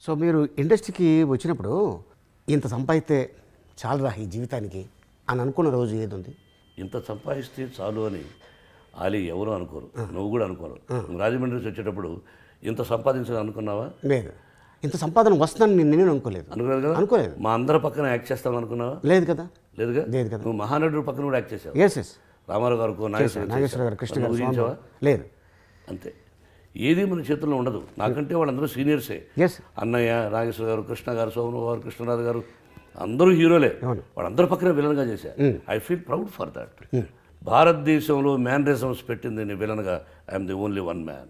So మీరు ఇండస్ట్రీకి వచ్చినప్పుడు ఇంత సంపాదిస్తే చాలురా ఈ జీవితానికి అని అనుకున్న రోజు ఏది ఉంది ఇంత సంపాదిస్తే చాలు అని ఆలీ ఎవరు అనుకోరు నువ్వు కూడా అనుకోరు నువ్వు రాజమండ్రి నుంచి వచ్చేటప్పుడు ఇంత సంపాదించాలని అనుకున్నావా లేదు ఇంత సంపాదన వస్తుందని నేను నేను అనుకోలేదు అనుకోలేదు కదా అనుకోలేదు మా అందరి పక్కన యాక్ట్ చేస్తామని అనుకున్నావా లేదు కదా లేదుగా లేదు కదా నువ్వు మహానటుడు పక్కన కూడా యాక్ట్ చేసావు ఎస్ ఎస్ రామారావు గారు నాగేశ్వర నాగేశ్వర గారు కృష్ణ గారు నువ్వు స్వామి ఊహించావా? లేదు అంతే ఏది మన చేతుల్లో ఉండదు నాకంటే వాళ్ళందరూ సీనియర్సే ఎస్ అన్నయ్య నాగేశ్వర గారు కృష్ణ గారు సోమరావు గారు కృష్ణరాజు గారు అందరూ హీరోలే అవును. వాళ్ళందరూ పక్కన విలన్గా చేశారు I feel proud for that భారతదేశంలో మ్యానరిజమ్స్ పెట్టింది నేను విలన్గా I am the only one man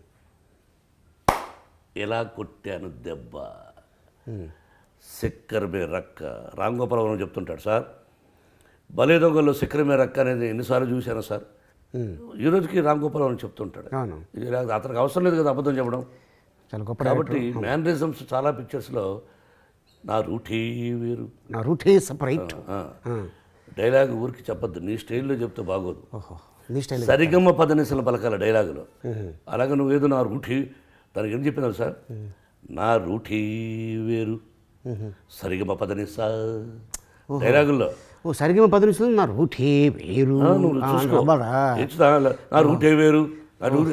ఎలా కొట్టాను దెబ్బ సిక్కర్ మే రక్క రామ్ గోపాలవరం చెప్తుంటాడు సార్ బలే దొంగల్లో సిక్కర్ మే రక్క అనేది ఎన్నిసార్లు చూశాను సార్ ఈ రోజుకి రామ్ గోపాలవరం చెప్తుంటాడు అవును ఇది ఇలా- అతనికి అవసరం లేదు కదా అబద్ధం చెప్పడం చాలా గొప్ప కాబట్టి మ్యానరిజమ్స్ చాలా పిక్చర్స్లో నా రూటీ వేరు నా రూటే సపరేట్ ఆ. డైలాగ్ ఊరికి చెప్పొద్దు నీ స్టైల్లో చెప్తే బాగోదు ఓహో నీ స్టైల్ సరిగమ్మ పదనిసలు పలకాల డైలాగులో అలాగే నువ్వేదో నా రూటీ దానికి ఏం చెప్పినావు సార్ నా రూటీ వేరు సరిగమ్మ పదనిస డైలాగుల్లో ఓ సరిగ్గా పది నిమిషాలు నా రూటే వేరు నువ్వు ఆ, చూసుకో అవ్వరా? ఎంచుతా? నా రూటే వేరు నా రూట్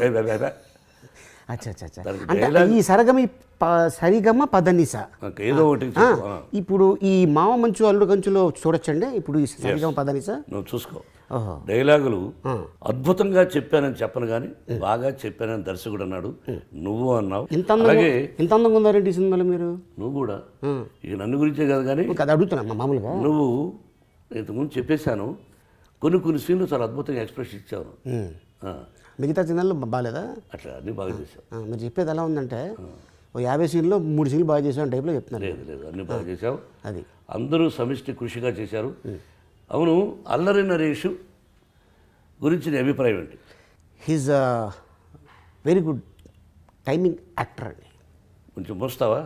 అచ్చా అచ్చా అచ్చా దానికి అంటే ఈ సరగమ ఈ ప- సరిగమ పదనిస నాకు ఏదో ఒకటి ఆ, చెప్పు. ఆ, ఇప్పుడు ఈ మామ మంచు అల్లుడు కంచులో చూడొచ్చండి ఇప్పుడు ఈ సరిగమ పదనిస నువ్వు చూసుకో ఓహో డైలాగులు అద్భుతంగా చెప్పానని చెప్పను కానీ బాగా చెప్పానని దర్శకుడు అన్నాడు నువ్వు అన్నావు ఇంత అందంగా అలాగే ఇంత అందంగా ఉన్నారండి ఈ సినిమాలో మీరు నువ్వు కూడా ఇక నన్ను గురించే కాదు కానీ అది అడుగుతున్నా మా మామూలుగా నువ్వు ఇంతకుముందు చెప్పేశాను కొన్ని కొన్ని సీన్లు చాలా అద్భుతంగా ఎక్స్ప్రెస్ ఇచ్చాను ఉమ్. ఆ, మిగతా సినిమాల్లో బాగాలేదా అట్లా అన్నీ బాగా చేశావు ఆ, మీరు చెప్పేది ఎలా ఉందంటే ఓ యాభై సీన్లో మూడు సీన్లు బాగా చేసాం టైప్లో చెప్తున్నారు లేదు లేదు అన్నీ బాగా చేశావు అది అందరూ సమిష్టి కృషిగా చేశారు అవును అల్లరి నరేష్ గురించి నీ అభిప్రాయం ఏంటి he's very good timing actor అండి కొంచెం మోస్తావా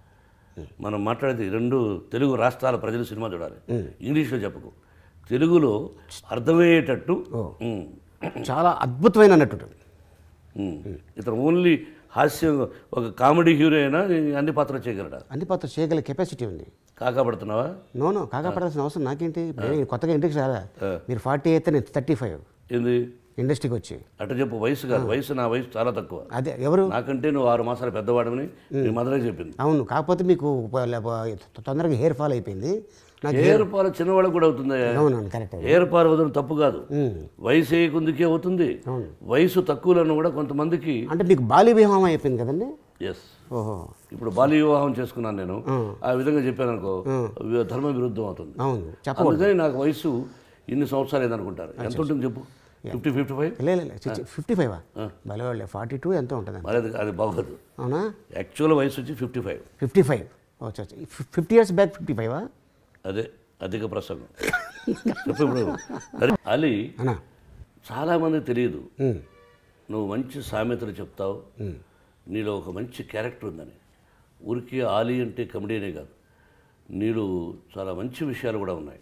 మనం మాట్లాడేది రెండు తెలుగు రాష్ట్రాల ప్రజలు సినిమా చూడాలి ఇంగ్లీష్లో చెప్పకు తెలుగులో అర్థమయ్యేటట్టు ఉమ్, చాలా అద్భుతమైన నటుడు ఉమ్. ఇతను ఓన్లీ హాస్యం ఒక కామెడీ హీరో అయినా అన్ని పాత్రలు చేయగలడా అన్ని పాత్ర చేయగల కెపాసిటీ ఉంది కాకాపడుతున్నావా నో నో కాకా పడాల్సిన అవసరం నాకేంటి ఇప్పుడు నేను కొత్తగా ఇండస్ట్రీ రాదా మీరు ఫార్టీ అయితే నేను థర్టీ ఫైవ్ ఏంది ఇండస్ట్రీకి వచ్చి అట్ట చెప్పు వయసు కాదు వయసు నా వయసు చాలా తక్కువ అదే ఎవరు నాకంటే నువ్వు ఆరు మాసాల పెద్దవాడమని మీ మదరే చెప్పింది అవును కాకపోతే మీకు ప- ప- తొందరగా హెయిర్ ఫాల్ అయిపోయింది నాకు హెయిర్ పాలు చిన్నవాళ్ళకు కూడా అవుతుంది అవునవును కరెక్ట్ హెయిర్ పాలు వదలడం తప్పు కాదు వయసు వేయకుందుకే అవుతుంది వయసు తక్కువలను కూడా కొంతమందికి అంటే మీకు బాల్య వివాహం అయిపోయింది కదండి ఎస్ ఓహో ఇప్పుడు బాల్య వివాహం చేసుకున్నాను నేను ఆ విధంగా చెప్పాను అనుకో ధర్మ విరుద్ధం అవుతుంది అవును చెప్ప అందుకని నాకు వయసు ఇన్ని సంవత్సరాలు ఏదనుకుంటారు ఎంత ఉంటుంది చెప్పు ఫిఫ్టీ ఫిఫ్టీ ఫైవ్ లేదు ఫిఫ్టీ ఫైవ్ భలే ఫార్టీ టూ ఎంతో ఉంటుంది మరి అది అది బాగోదు అవునా యాక్చువల్ వయసు వచ్చి ఫిఫ్టీ ఫైవ్ ఫిఫ్టీ ఫైవ్ వచ్చా ఫిఫ్టీ ఇయర్స్ బ్యాక్ ఫిఫ్టీ ఫైవా అదే అధిక ప్రసంగం చెప్పు ఇప్పుడు అరే, అలీ అన్నా చాలామంది తెలియదు నువ్వు మంచి సామెతలు చెప్తావు నీలో ఒక మంచి క్యారెక్టర్ ఉందని ఊరికి ఆలీ అంటే కమెడీనే కాదు నీలో చాలా మంచి విషయాలు కూడా ఉన్నాయి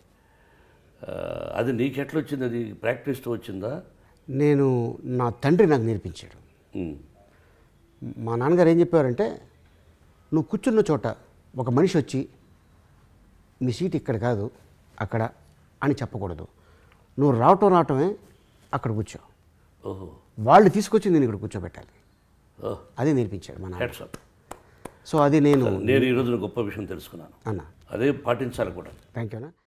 ఆ, అది నీకెట్లా వచ్చింది అది ప్రాక్టీస్తో వచ్చిందా నేను నా తండ్రి నాకు నేర్పించాడు ఉమ్, మా నాన్నగారు ఏం చెప్పారంటే నువ్వు కూర్చున్న చోట ఒక మనిషి వచ్చి మీ సీట్ ఇక్కడ కాదు అక్కడ అని చెప్పకూడదు నువ్వు రావటం రావటమే అక్కడ కూర్చో ఓహో వాళ్ళు తీసుకొచ్చి నేను ఇక్కడ కూర్చోబెట్టాలి ఓహ్ అది నేర్పించాడు మా నాన్న హ్యాట్స్ అప్ సో అది నేను నేను ఈరోజు గొప్ప విషయం తెలుసుకున్నాను అన్న అదే పాటించాలి కూడా థ్యాంక్ యూ అన్న